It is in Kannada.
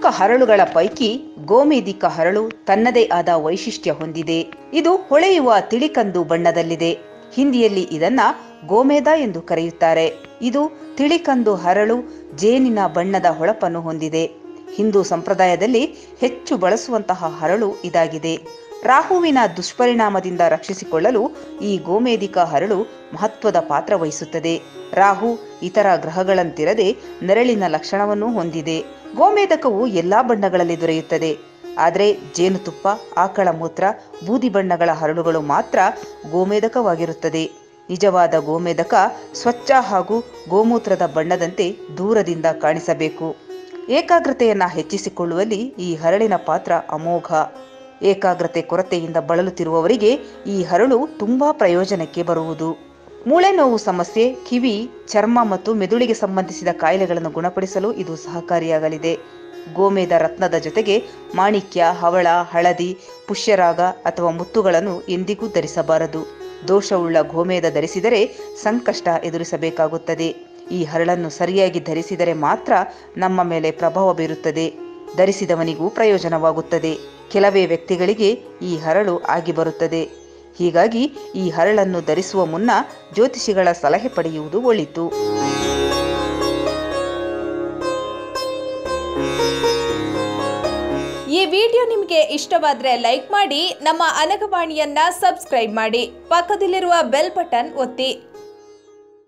ಹರಳುಗಳ ಪೈಕಿ ಗೋಮೇದಿಕ ಹರಳು ತನ್ನದೇ ಆದ ವೈಶಿಷ್ಟ್ಯ ಹೊಂದಿದೆ ಇದು ಹೊಳೆಯುವ ತಿಳಿಕಂದು ಬಣ್ಣದಲ್ಲಿದೆ ಹಿಂದಿಯಲ್ಲಿ ಇದನ್ನ ಗೋಮೇದ ಎಂದು ಕರೆಯುತ್ತಾರೆ ಇದು ತಿಳಿಕಂದು ಹರಳು ಜೇನಿನ ಬಣ್ಣದ ಹೊಳಪನ್ನು ಹೊಂದಿದೆ ಹಿಂದೂ ಸಂಪ್ರದಾಯದಲ್ಲಿ ಹೆಚ್ಚು ಬಳಸುವಂತಹ ಹರಳು ಇದಾಗಿದೆ ರಾಹುವಿನ ದುಷ್ಪರಿಣಾಮದಿಂದ ರಕ್ಷಿಸಿಕೊಳ್ಳಲು ಈ ಗೋಮೇದಿಕ ಹರಳು ಮಹತ್ವದ ಪಾತ್ರ ವಹಿಸುತ್ತದೆ ರಾಹು ಇತರ ಗ್ರಹಗಳಂತಿರದೆ ನೆರಳಿನ ಲಕ್ಷಣವನ್ನು ಹೊಂದಿದೆ ಗೋಮೇದಕವು ಎಲ್ಲಾ ಬಣ್ಣಗಳಲ್ಲಿ ದೊರೆಯುತ್ತದೆ ಆದರೆ ಜೇನುತುಪ್ಪ ಆಕಳ ಮೂತ್ರ ಬೂದಿ ಬಣ್ಣಗಳ ಹರಳುಗಳು ಮಾತ್ರ ಗೋಮೇದಕವಾಗಿರುತ್ತದೆ ನಿಜವಾದ ಗೋಮೇದಕ ಸ್ವಚ್ಛ ಹಾಗೂ ಗೋಮೂತ್ರದ ಬಣ್ಣದಂತೆ ದೂರದಿಂದ ಕಾಣಿಸಬೇಕು ಏಕಾಗ್ರತೆಯನ್ನ ಹೆಚ್ಚಿಸಿಕೊಳ್ಳುವಲ್ಲಿ ಈ ಹರಳಿನ ಪಾತ್ರ ಅಮೋಘ ಏಕಾಗ್ರತೆ ಕೊರತೆಯಿಂದ ಬಳಲುತ್ತಿರುವವರಿಗೆ ಈ ಹರಳು ತುಂಬಾ ಪ್ರಯೋಜನಕ್ಕೆ ಬರುವುದು ಮೂಳೆ ನೋವು ಸಮಸ್ಯೆ ಕಿವಿ ಚರ್ಮ ಮತ್ತು ಮೆದುಳಿಗೆ ಸಂಬಂಧಿಸಿದ ಕಾಯಿಲೆಗಳನ್ನು ಗುಣಪಡಿಸಲು ಇದು ಸಹಕಾರಿಯಾಗಲಿದೆ ಗೋಮೇದ ರತ್ನದ ಜೊತೆಗೆ ಮಾಣಿಕ್ಯ ಹವಳ ಹಳದಿ ಪುಷ್ಯರಾಗ ಅಥವಾ ಮುತ್ತುಗಳನ್ನು ಎಂದಿಗೂ ಧರಿಸಬಾರದು ದೋಷವುಳ್ಳ ಗೋಮೇದ ಧರಿಸಿದರೆ ಸಂಕಷ್ಟ ಎದುರಿಸಬೇಕಾಗುತ್ತದೆ ಈ ಹರಳನ್ನು ಸರಿಯಾಗಿ ಧರಿಸಿದರೆ ಮಾತ್ರ ನಮ್ಮ ಮೇಲೆ ಪ್ರಭಾವ ಬೀರುತ್ತದೆ ಧರಿಸಿದವನಿಗೂ ಪ್ರಯೋಜನವಾಗುತ್ತದೆ ಕೆಲವೇ ವ್ಯಕ್ತಿಗಳಿಗೆ ಈ ಹರಳು ಆಗಿ ಬರುತ್ತದೆ ಹೀಗಾಗಿ ಈ ಹರಳನ್ನು ಧರಿಸುವ ಮುನ್ನ ಜ್ಯೋತಿಷಿಗಳ ಸಲಹೆ ಪಡೆಯುವುದು ಒಳಿತು ಈ ವಿಡಿಯೋ ನಿಮಗೆ ಇಷ್ಟವಾದ್ರೆ ಲೈಕ್ ಮಾಡಿ ನಮ್ಮ ಅನಗವಾಣಿಯನ್ನ ಸಬ್ಸ್ಕ್ರೈಬ್ ಮಾಡಿ ಪಕ್ಕದಲ್ಲಿರುವ ಬೆಲ್ ಬಟನ್ ಒತ್ತಿ